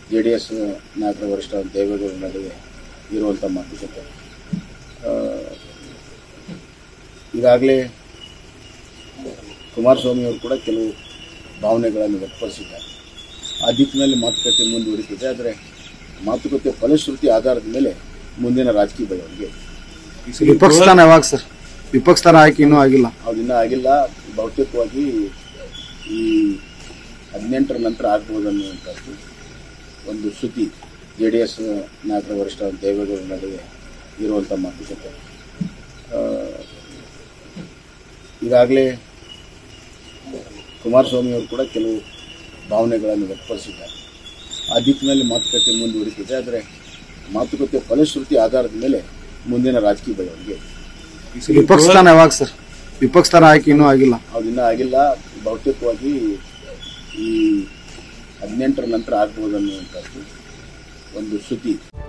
J D S ನಾಯಕರ ವರಿಷ್ಠ ದೇವೇಗೌಡರ ನಡುವೆ ಇರುವಂಥ ಮಾತುಕತೆ ಆ, ಈಗಾಗಲೇ ಕುಮಾರಸ್ವಾಮಿ ಅವರು ಕೂಡ ಕೆಲವು ಭಾವನೆಗಳನ್ನು ವ್ಯಕ್ತಪಡಿಸಿದ್ದಾರೆ ಆ ದಿಕ್ಕಿನಲ್ಲಿ ಮಾತುಕತೆ ಮುಂದುವರಿತಿದೆ ಆದರೆ ಮಾತುಕತೆ ಫಲಶ್ರುತಿ ಆಧಾರದ ಮೇಲೆ ಮುಂದಿನ ರಾಜಕೀಯ ಬೆಳವಣಿಗೆ ವಿಪಕ್ಷ ಸ್ಥಾನ ಯಾವಾಗ ಸರ್ ವಿಪಕ್ಷ ಸ್ಥಾನ ಆಯ್ಕೆ ಇನ್ನೂ ಆಗಿಲ್ಲ ಅವ್ರಿನ್ನೂ ಆಗಿಲ್ಲ ಬಹುತೇಕವಾಗಿ ಈ ಹದಿನೆಂಟರ ನಂತರ ಆಗ್ಬೋದು ಅನ್ನುವಂಥದ್ದು ಒಂದು ಶ್ರುತಿ ಜೆ ಡಿ ಎಸ್ ನಾಯಕರ ವರಿಷ್ಠ ದೇವೇಗೌಡರ ನಡುವೆ ಇರುವಂಥ ಮಾತುಕತೆ ಆ, ಈಗಾಗಲೇ ಕುಮಾರಸ್ವಾಮಿ ಅವರು ಕೂಡ ಕೆಲವು ಭಾವನೆಗಳನ್ನು ವ್ಯಕ್ತಪಡಿಸಿದ್ದಾರೆ ಆ ದಿಕ್ಕಿನಲ್ಲಿ ಮಾತುಕತೆ ಮುಂದುವರಿತಿದೆ ಆದರೆ ಮಾತುಕತೆ ಫಲಶ್ರುತಿ ಆಧಾರದ ಮೇಲೆ ಮುಂದಿನ ರಾಜಕೀಯ ಬೆಳವಣಿಗೆ ವಿಪಕ್ಷ ಸ್ಥಾನ ಯಾವಾಗ ಸರ್ ವಿಪಕ್ಷ ಸ್ಥಾನ ಆಯ್ಕೆ ಇನ್ನೂ ಆಗಿಲ್ಲ ಅವ್ರಿನ್ನೂ ಆಗಿಲ್ಲ ಬಹುತೇಕವಾಗಿ ಈ ಹದಿನೆಂಟರ ನಂತರ ಆಗ್ಬೋದು ಅನ್ನುವಂಥದ್ದು ಒಂದು ಶ್ರುತಿ